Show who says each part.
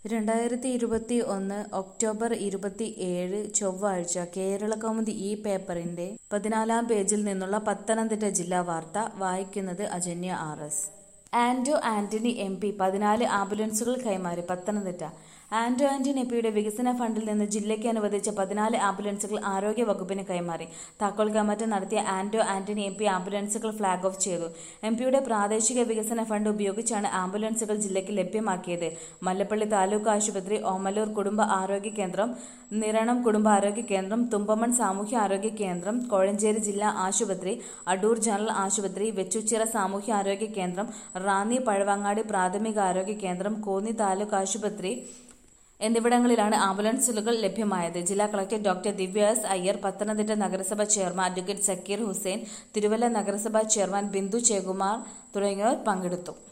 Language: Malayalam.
Speaker 1: രണ്ടായിരത്തി ഇരുപത്തി ഒന്ന് ഒക്ടോബർ ഇരുപത്തി ഏഴ് ചൊവ്വാഴ്ച കേരളകൗമുദി ഈ പേപ്പറിന്റെ പതിനാലാം പേജിൽ നിന്നുള്ള പത്തനംതിട്ട ജില്ലാ വാർത്ത വായിക്കുന്നത് Ajanya R S Anto Antony M P പതിനാല് ആംബുലൻസുകൾ കൈമാറി പത്തനംതിട്ട ആന്റോ ആന്റണി എം പിയുടെ വികസന ഫണ്ടിൽ നിന്ന് ജില്ലയ്ക്ക് അനുവദിച്ച പതിനാല് ആംബുലൻസുകൾ ആരോഗ്യ വകുപ്പിന് കൈമാറി താക്കോൽ കൈമാറ്റം നടത്തിയ ആന്റോ ആന്റണി എം പി ആംബുലൻസുകൾ ഫ്ളാഗ് ഓഫ് ചെയ്തു എം പിയുടെ പ്രാദേശിക വികസന ഫണ്ട് ഉപയോഗിച്ചാണ് ആംബുലൻസുകൾ ജില്ലയ്ക്ക് ലഭ്യമാക്കിയത് മല്ലപ്പള്ളി താലൂക്ക് ആശുപത്രി ഓമലൂർ കുടുംബ ആരോഗ്യ കേന്ദ്രം നിരണം കുടുംബ ആരോഗ്യ കേന്ദ്രം തുമ്പമൺ സാമൂഹ്യ ആരോഗ്യ കേന്ദ്രം കോഴഞ്ചേരി ജില്ലാ ആശുപത്രി അടൂർ ജനറൽ ആശുപത്രി വെച്ചുച്ചിറ സാമൂഹ്യ ആരോഗ്യ കേന്ദ്രം റാന്നി പഴവങ്ങാടി പ്രാഥമിക ആരോഗ്യ കേന്ദ്രം കോന്നി താലൂക്ക് ആശുപത്രി എന്നിവിടങ്ങളിലാണ് ആംബുലൻസുകൾ ലഭ്യമായത് ജില്ലാ collector doctor Divya S Iyer Pathanamthitta നഗരസഭ ചെയർമാൻ അഡ്വക്കേറ്റ് സക്കീർ ഹുസൈൻ തിരുവല്ല നഗരസഭാ ചെയർമാൻ ബിന്ദു ജയകുമാർ തുടങ്ങിയവർ പങ്കെടുത്തു